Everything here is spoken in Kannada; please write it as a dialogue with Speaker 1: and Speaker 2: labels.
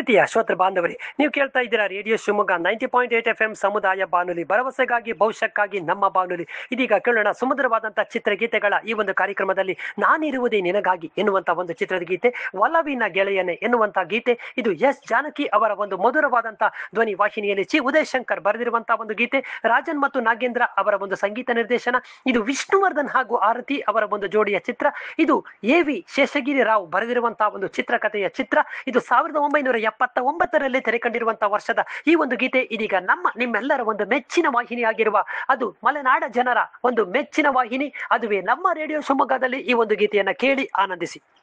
Speaker 1: ಪ್ರೀತಿಯ ಶ್ರೋತೃ ಬಾಂಧವರೇ ನೀವು ಕೇಳ್ತಾ ಇದ್ದೀರಾ radio Shivamogga ninety point eight F M ಸಮುದಾಯ ಬಾನುಲಿ ಭರವಸೆಗಾಗಿ ಭವಿಷ್ಯಕ್ಕಾಗಿ ನಮ್ಮ ಬಾನುಲಿ ಇದೀಗ ಕೇಳೋಣ ಸುಮಧುರವಾದಂತಹ ಚಿತ್ರಗೀತೆಗಳ ಈ ಒಂದು ಕಾರ್ಯಕ್ರಮದಲ್ಲಿ ನಾನಿರುವುದೇ ನಿನಗಾಗಿ ಎನ್ನುವಂತ ಒಂದು ಚಿತ್ರದ ಗೀತೆ ಒಲವಿನ ಗೆಳೆಯನೆ ಎನ್ನುವಂತ ಗೀತೆ ಇದು ಎಸ್ ಜಾನಕಿ ಅವರ ಒಂದು ಮಧುರವಾದಂತಹ ಧ್ವನಿ ವಾಹಿನಿಯಲ್ಲಿ ಚಿ ಉದಯ್ ಶಂಕರ್ ಬರೆದಿರುವಂತಹ ಒಂದು ಗೀತೆ ರಾಜನ್ ಮತ್ತು ನಾಗೇಂದ್ರ ಅವರ ಒಂದು ಸಂಗೀತ ನಿರ್ದೇಶನ ಇದು ವಿಷ್ಣುವರ್ಧನ್ ಹಾಗೂ ಆರತಿ ಅವರ ಒಂದು ಜೋಡಿಯ ಚಿತ್ರ ಇದು ಎ ವಿ ಶೇಷಗಿರಿ ರಾವ್ ಬರೆದಿರುವಂತಹ ಒಂದು ಚಿತ್ರಕಥೆಯ ಚಿತ್ರ ಇದು ಸಾವಿರದ ಒಂಬೈನೂರ ಎಪ್ಪತ್ತ ಒಂಬತ್ತರಲ್ಲಿ ತೆರೆ ಕಂಡಿರುವಂತಹ ವರ್ಷದ ಈ ಒಂದು ಗೀತೆ ಇದೀಗ ನಮ್ಮ ನಿಮ್ಮೆಲ್ಲರ ಒಂದು ಮೆಚ್ಚಿನ ವಾಹಿನಿಯಾಗಿರುವ ಅದು ಮಲೆನಾಡ ಜನರ ಒಂದು ಮೆಚ್ಚಿನ ವಾಹಿನಿ ಅದುವೇ ನಮ್ಮ ರೇಡಿಯೋ ಶಿವಮೊಗ್ಗದಲ್ಲಿ ಈ ಒಂದು ಗೀತೆಯನ್ನ ಕೇಳಿ ಆನಂದಿಸಿ